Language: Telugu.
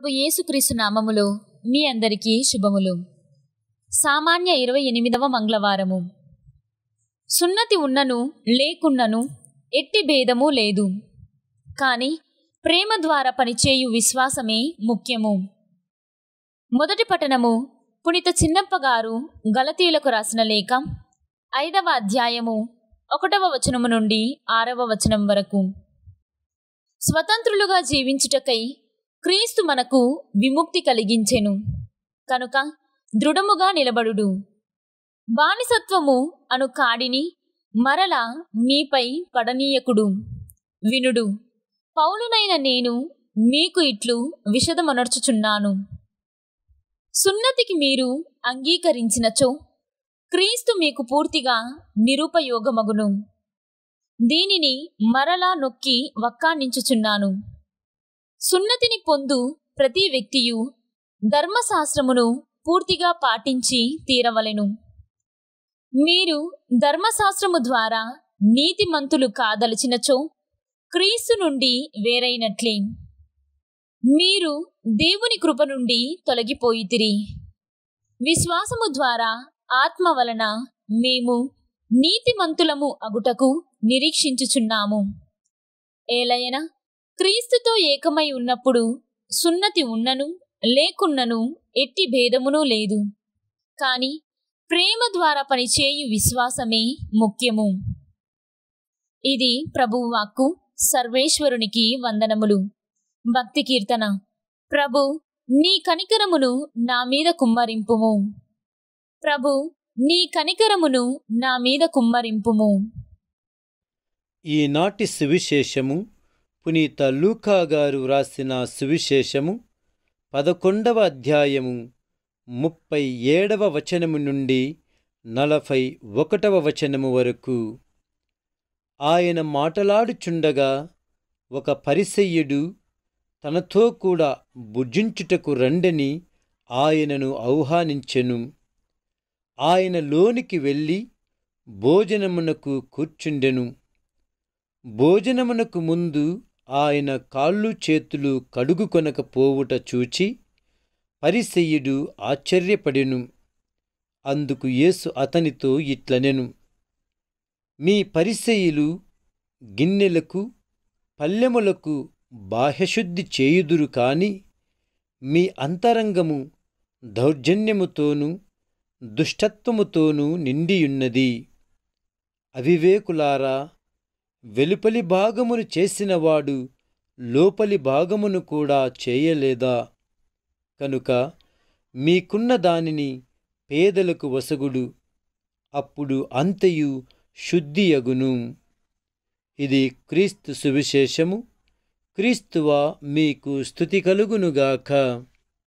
ప్రభు యేసుక్రీస్తు నామములో మీ అందరికీ శుభములు సామాన్య ఇరవై ఎనిమిదవ మంగళవారము సున్నతి ఉన్నను లేకున్నను ఎట్టి భేదము లేదు కానీ ప్రేమ ద్వారా పనిచేయు విశ్వాసమే ముఖ్యము మొదటి పట్టణము పునిత చిన్నప్ప గారు గలతీయులకు రాసిన లేఖ ఐదవ అధ్యాయము ఒకటవ వచనము నుండి ఆరవ వచనం వరకు స్వతంత్రులుగా జీవించుటకై క్రీస్తు మనకు విముక్తి కలిగించెను కనుక దృఢముగా నిలబడుడు బానిసత్వము అను కాడిని మరల మీపై పడనీయకుడు వినుడు పౌలునైన నేను మీకు ఇట్లు విషదమనర్చుచున్నాను సున్నతికి మీరు అంగీకరించినచో క్రీస్తు మీకు పూర్తిగా నిరుపయోగమగును దీనిని మరలా నొక్కి వక్కానించుచున్నాను సున్నతిని పొందు ప్రతి వ్యక్తియు ధర్మశాస్త్రమును పూర్తిగా పాటించి తీరవలెను మీరు ధర్మశాస్త్రము ద్వారా నీతిమంతులు కాదలిచినచో క్రీస్తు నుండి వేరైనట్లే మీరు దేవుని కృప నుండి తొలగిపోయితిరి విశ్వాసము ద్వారా ఆత్మ వలన మేము నీతిమంతులము అగుటకు నిరీక్షించుచున్నాము ఏలయన క్రీస్తుతో ఏకమై ఉన్నప్పుడు సున్నతి ఉన్నను లేకున్నను ఎట్టి భేదమునూ లేదు కాని ప్రేమ ద్వారా పనిచేయు విశ్వాసమే ముఖ్యము ఇది ప్రభువు వాక్కు సర్వేశ్వరునికి వందనములు భక్తి కీర్తన ప్రభు నీ కనికరమును నా మీద కుమ్మరింపుము ప్రభు నీ కనికరమును నా మీద కుమ్మరింపుము ఈనాటి సువిశేషము పునీత లూకా గారు వ్రాసిన సువిశేషము పదకొండవ అధ్యాయము ముప్పై ఏడవ వచనము నుండి నలభై ఒకటవ వచనము వరకు ఆయన మాటలాడుచుండగా ఒక పరిసయ్యుడు తనతో కూడా భుజించుటకు రండని ఆయనను ఆహ్వానించెను ఆయన లోనికి వెళ్ళి భోజనమునకు కూర్చుండెను భోజనమునకు ముందు ఆయన కాళ్ళు చేతులు కడుగుకొనకపోవుట చూచి పరిసెయ్యుడు ఆశ్చర్యపడెను అందుకు యేసు అతనితో ఇట్లనెను మీ పరిసెయులు గిన్నెలకు పల్లెములకు బాహ్యశుద్ధి చేయుదురు కాని మీ అంతరంగము దౌర్జన్యముతోనూ దుష్టత్వముతోనూ నిండియున్నది అవివేకులారా వెలుపలి భాగమును చేసినవాడు లోపలి భాగమును కూడా చేయలేదా కనుక మీకున్న దానిని పేదలకు వసగుడు అప్పుడు అంతయు శుద్ధియగును ఇది క్రీస్తు సువిశేషము క్రీస్తువా మీకు స్థుతి కలుగునుగాక